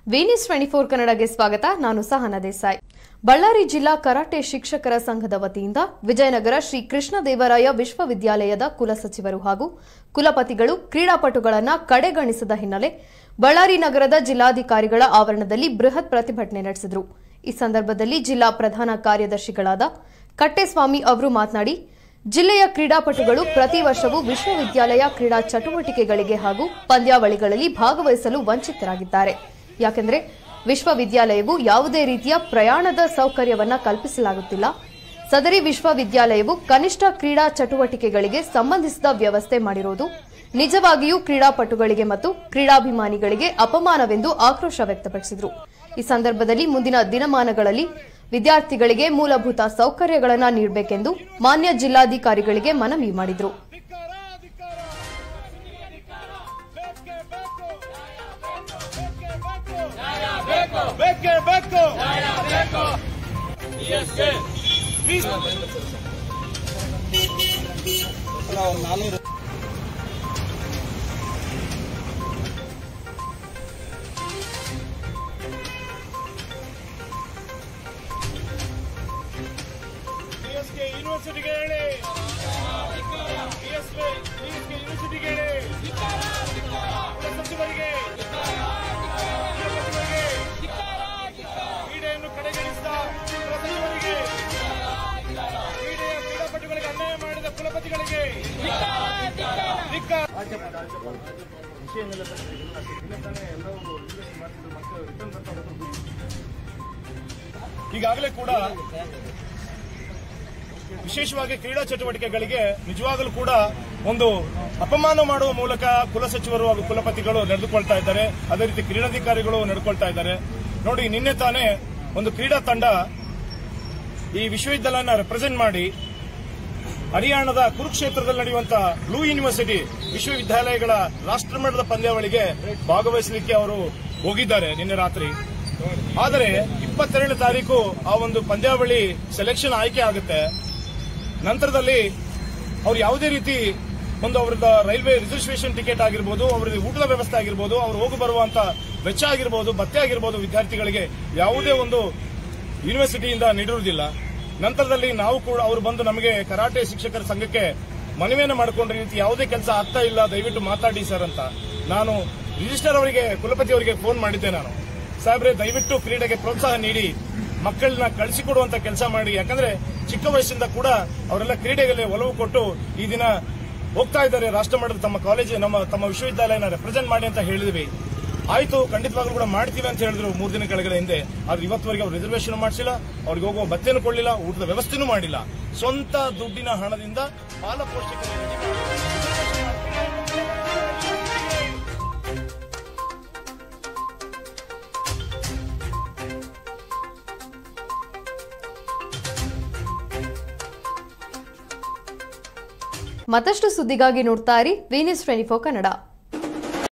ವಿನಿಸ್ twenty four ಕನ್ನಡಗೆ ಸ್ವಾಗತ ನಾನು ಸಹನ ದೇಸಾಯಿ ಬಳ್ಳಾರಿ ಜಿಲ್ಲಾ ಕರಾಟೆ ಶಿಕ್ಷಕರ ಸಂಘದ ವತಿಯಿಂದ ವಿಜಯನಗರ ಶ್ರೀ ಕೃಷ್ಣದೇವರಾಯ ವಿಶ್ವವಿದ್ಯಾಲಯದ ಕುಲಸಚಿವರು ಹಾಗೂ ಕುಲಪತಿಗಳು ಕ್ರೀಡಾಪಟುಗಳನ್ನು ಕಡೆಗಣಿಸಿದ ಹಿನ್ನೆಲೆ ಬಳ್ಳಾರಿ ನಗರದ ಜಿಲ್ಲಾಧಿಕಾರಿಗಳ ಆವರಣದಲ್ಲಿ ಬೃಹತ್ ಪ್ರತಿಭಟನೆ ನಡೆಸಿದರು ಈ ಸಂದರ್ಭದಲ್ಲಿ ಜಿಲ್ಲಾ ಪ್ರಧಾನ ಕಾರ್ಯದರ್ಶಿಗಳಾದ ಕಟ್ಟೆಸ್ವಾಮಿ ಅವರು ಮಾತನಾಡಿ ಜಿಲ್ಲೆಯ ಕ್ರೀಡಾಪಟುಗಳು ಪ್ರತಿ ವರ್ಷವೂ ವಿಶ್ವವಿದ್ಯಾಲಯ ಕ್ರೀಡಾ ಚಟುವಟಿಕೆಗಳಿಗೆ ಹಾಗೂ ಪಂದ್ಯಾವಳಿಗಳಲ್ಲಿ ಭಾಗವಹಿಸಲು ವಂಚಿತರಾಗಿದ್ದಾರೆ ಯಾಕೆಂದರೆ ವಿಶ್ವವಿದ್ಯಾಲಯವು ಯಾವುದೇ ರೀತಿಯ ಪ್ರಯಾಣದ ಸೌಕರ್ಯವನ್ನ ಕಲ್ಪಿಸಲಾಗುತ್ತಿಲ್ಲ ಸದರಿ ವಿಶ್ವವಿದ್ಯಾಲಯವು ಕನಿಷ್ಠ ಕ್ರೀಡಾ ಚಟುವಟಿಕೆಗಳಿಗೆ ಸಂಬಂಧಿಸಿದ ವ್ಯವಸ್ಥೆ ಮಾಡಿರುವುದು ನಿಜವಾಗಿಯೂ ಕ್ರೀಡಾಪಟುಗಳಿಗೆ ಮತ್ತು ಕ್ರೀಡಾಭಿಮಾನಿಗಳಿಗೆ ಅಪಮಾನವೆಂದು ಆಕ್ರೋಶ ವ್ಯಕ್ತಪಡಿಸಿದರು ಈ ಸಂದರ್ಭದಲ್ಲಿ ಮುಂದಿನ ದಿನಮಾನಗಳಲ್ಲಿ ವಿದ್ಯಾರ್ಥಿಗಳಿಗೆ ಮೂಲಭೂತ ಸೌಕರ್ಯಗಳನ್ನು ನೀಡಬೇಕೆಂದು ಮಾನ್ಯ ಜಿಲ್ಲಾಧಿಕಾರಿಗಳಿಗೆ ಮನವಿ ಮಾಡಿದರು ಬೇಕೇ ಬೇಕು PSK ಯೂನಿವರ್ಸಿಟಿಗೆ ಹೇಳಿ PSK ಯೂನಿವರ್ಸಿಟಿಗೆ ಹೇಳಿ ಸಚಿವರಿಗೆ ಸಚಿವರಿಗೆ ಕ್ರೀಡೆಯನ್ನು ಕಡೆಗಣಿಸಿದ ಸಚಿವರಿಗೆ ಕ್ರೀಡೆಯ ಕ್ರೀಡಾಪಟುಗಳಿಗೆ ಅನ್ಯಾಯ ಮಾಡಿದ ಕುಲಪತಿಗಳಿಗೆ ಧಿಕ್ಕಾರ. ಈಗಾಗಲೇ ಕೂಡ ವಿಶೇಷವಾಗಿ ಕ್ರೀಡಾ ಚಟುವಟಿಕೆಗಳಿಗೆ ನಿಜವಾಗಲೂ ಕೂಡ ಒಂದು ಅಪಮಾನ ಮಾಡುವ ಮೂಲಕ ಕುಲಸಚಿವರು ಹಾಗೂ ಕುಲಪತಿಗಳು ನಡೆದುಕೊಳ್ತಾ ಇದ್ದಾರೆ ಅದೇ ರೀತಿ ಕ್ರೀಡಾಧಿಕಾರಿಗಳು ನಡೆದುಕೊಳ್ತಾ ಇದ್ದಾರೆ ನೋಡಿ ನಿನ್ನೆ ತಾನೇ ಒಂದು ಕ್ರೀಡಾ ತಂಡ ಈ ವಿಶ್ವವಿದ್ಯಾಲಯನ ರೆಪ್ರೆಸೆಂಟ್ ಮಾಡಿ ಹರಿಯಾಣದ ಕುರುಕ್ಷೇತ್ರದಲ್ಲಿ ನಡೆಯುವಂತಹ ಬ್ಲೂ ಯೂನಿವರ್ಸಿಟಿ ವಿಶ್ವವಿದ್ಯಾಲಯಗಳ ರಾಷ್ಟ್ರಮಟ್ಟದ ಪಂದ್ಯಾವಳಿಗೆ ಭಾಗವಹಿಸಲಿಕ್ಕೆ ಅವರು ಹೋಗಿದ್ದಾರೆ ನಿನ್ನೆ ರಾತ್ರಿ ಆದರೆ ಇಪ್ಪತ್ತೆರಡನೇ ತಾರೀಕು ಆ ಒಂದು ಪಂದ್ಯಾವಳಿ ಸೆಲೆಕ್ಷನ್ ಆಯ್ಕೆ ಆಗುತ್ತೆ ನಂತರದಲ್ಲಿ ಅವ್ರು ಯಾವುದೇ ರೀತಿ ಒಂದು ಅವರದ ರೈಲ್ವೆ ರಿಸರ್ವೇಷನ್ ಟಿಕೆಟ್ ಆಗಿರ್ಬೋದು ಅವರಿಗೆ ಊಟದ ವ್ಯವಸ್ಥೆ ಆಗಿರ್ಬೋದು ಅವ್ರು ಹೋಗಿ ಬರುವಂತ ವೆಚ್ಚ ಆಗಿರ್ಬೋದು ಭತ್ಯೆ ಆಗಿರ್ಬೋದು ವಿದ್ಯಾರ್ಥಿಗಳಿಗೆ ಯಾವುದೇ ಒಂದು ಯೂನಿವರ್ಸಿಟಿಯಿಂದ ನೀಡಿರುವುದಿಲ್ಲ ನಂತರದಲ್ಲಿ ನಾವು ಕೂಡ ಅವರು ಬಂದು ನಮಗೆ ಕರಾಟೆ ಶಿಕ್ಷಕರ ಸಂಘಕ್ಕೆ ಮನವಿಯನ್ನು ಮಾಡಿಕೊಂಡ್ರೆ ಈ ರೀತಿ ಯಾವುದೇ ಕೆಲಸ ಆಗ್ತಾ ಇಲ್ಲ ದಯವಿಟ್ಟು ಮಾತಾಡಿ ಸರ್ ಅಂತ ನಾನು ರಿಜಿಸ್ಟರ್ ಅವರಿಗೆ ಕುಲಪತಿ ಅವರಿಗೆ ಫೋನ್ ಮಾಡಿದ್ದೆ ನಾನು ಸಾಹೇಬ್ರೆ ದಯವಿಟ್ಟು ಕ್ರೀಡೆಗೆ ಪ್ರೋತ್ಸಾಹ ನೀಡಿ ಮಕ್ಕಳನ್ನ ಕಳಿಸಿಕೊಡುವಂತ ಕೆಲಸ ಮಾಡಿ ಯಾಕಂದ್ರೆ ಚಿಕ್ಕ ವಯಸ್ಸಿಂದ ಕೂಡ ಅವರೆಲ್ಲ ಕ್ರೀಡೆಗೆ ಒಲವು ಕೊಟ್ಟು ಈ ದಿನ ಹೋಗ್ತಾ ಇದ್ದಾರೆ ರಾಷ್ಟ್ರಮಟ್ಟದ ತಮ್ಮ ಕಾಲೇಜ್ ನಮ್ಮ ತಮ್ಮ ವಿಶ್ವವಿದ್ಯಾಲಯನ ರೆಪ್ರೆಸೆಂಟ್ ಮಾಡಿ ಅಂತ ಹೇಳಿದ್ವಿ ಆಯ್ತು ಖಂಡಿತವಾಗ್ಲೂ ಕೂಡ ಮಾಡ್ತೀವಿ ಅಂತ ಹೇಳಿದ್ರು ಮೂರು ದಿನ ಕೆಳಗಡೆ ಹಿಂದೆ ಆದ್ರೆ ಇವತ್ತುವರೆಗೆ ಅವ್ರು ರಿಸರ್ವೇಶನ್ ಮಾಡಿಸಿಲ್ಲ ಅವ್ರಿಗೆ ಹೋಗುವ ಭತ್ತೆನೂ ಕೊಡಲಿಲ್ಲ ಊಟದ ವ್ಯವಸ್ಥೆನೂ ಮಾಡಿಲ್ಲ ಸ್ವಂತ ದುಡ್ಡಿನ ಹಣದಿಂದ ಪಾಲ ಪೋಷಕರಿಗೆ ಮತ್ತಷ್ಟು ಸುದ್ದಿಗಾಗಿ ನೋಡ್ತಾ ಇರಿ ವಿನಿಸ್ ಟ್ವೆಂಟಿ ಫೋರ್ ಕನ್ನಡ